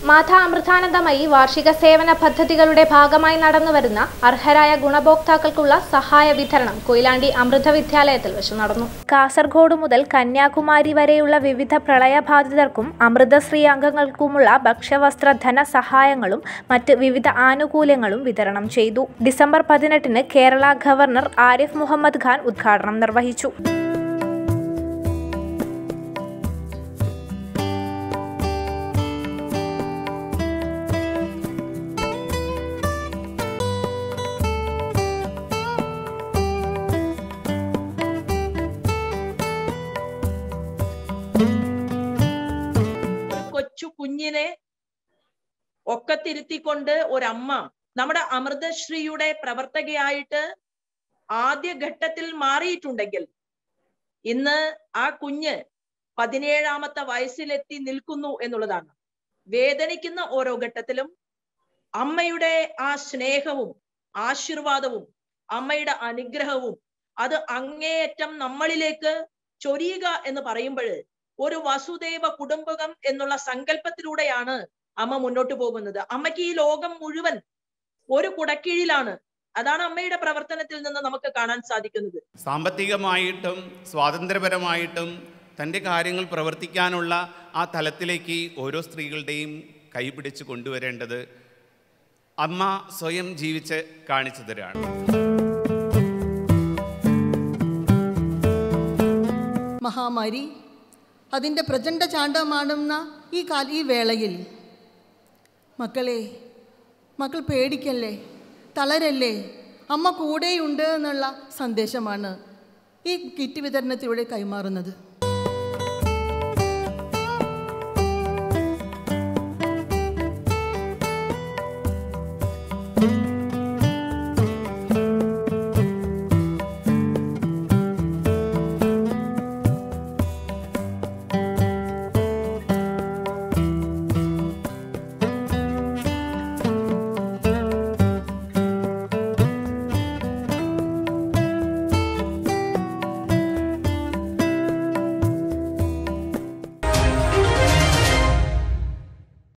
മാതാ അമൃതാനന്ദമയി വാർഷിക സേവന പദ്ധതികളുടെ ഭാഗമായി നടന്നുവരുന്ന അർഹരായ ഗുണഭോക്താക്കൾക്കുള്ള സഹായ വിതരണം കൊയിലാണ്ടി അമൃത വിദ്യാലയത്തിൽ വെച്ച് നടന്നു കാസർഗോഡ് മുതൽ കന്യാകുമാരി വരെയുള്ള വിവിധ പ്രളയബാധിതർക്കും അമൃതശ്രീ അംഗങ്ങൾക്കുമുള്ള ഭക്ഷ്യവസ്ത്ര ധന സഹായങ്ങളും മറ്റ് വിവിധ ആനുകൂല്യങ്ങളും വിതരണം ചെയ്തു ഡിസംബർ പതിനെട്ടിന് കേരള ഗവർണർ ആരിഫ് മുഹമ്മദ് ഖാൻ ഉദ്ഘാടനം നിർവഹിച്ചു ഒരു കൊച്ചു കുഞ്ഞിനെ ഒക്കത്തിരുത്തിക്കൊണ്ട് ഒരമ്മ നമ്മുടെ അമൃതശ്രീയുടെ പ്രവർത്തകയായിട്ട് ആദ്യ ഘട്ടത്തിൽ മാറിയിട്ടുണ്ടെങ്കിൽ ഇന്ന് ആ കുഞ്ഞ് പതിനേഴാമത്തെ വയസ്സിലെത്തി നിൽക്കുന്നു എന്നുള്ളതാണ് വേദനിക്കുന്ന ഓരോ ഘട്ടത്തിലും അമ്മയുടെ ആ സ്നേഹവും ആശീർവാദവും അമ്മയുടെ അനുഗ്രഹവും അത് അങ്ങേയറ്റം നമ്മളിലേക്ക് ചൊരിയുക എന്ന് പറയുമ്പോൾ ഒരു വസുദേവ കുടുംബകം എന്നുള്ള സങ്കല്പത്തിലൂടെയാണ് അമ്മ മുന്നോട്ട് പോകുന്നത് അമ്മയ്ക്ക് ഈ ലോകം മുഴുവൻ ഒരു കുടക്കീഴിലാണ് അതാണ് അമ്മയുടെ പ്രവർത്തനത്തിൽ നിന്ന് നമുക്ക് കാണാൻ സാധിക്കുന്നത് സാമ്പത്തികമായിട്ടും സ്വാതന്ത്ര്യപരമായിട്ടും തൻ്റെ കാര്യങ്ങൾ പ്രവർത്തിക്കാനുള്ള ആ തലത്തിലേക്ക് ഓരോ സ്ത്രീകളുടെയും കൈപിടിച്ച് കൊണ്ടുവരേണ്ടത് അമ്മ സ്വയം ജീവിച്ച് കാണിച്ചു തരാണ് മഹാമാരി അതിൻ്റെ പ്രചണ്ഡ ചാണ്ടമാണെന്ന ഈ കാല ഈ വേളയിൽ മക്കളെ മക്കൾ പേടിക്കല്ലേ തളരല്ലേ അമ്മ കൂടെയുണ്ട് എന്നുള്ള സന്ദേശമാണ് ഈ കിറ്റ് വിതരണത്തിലൂടെ കൈമാറുന്നത്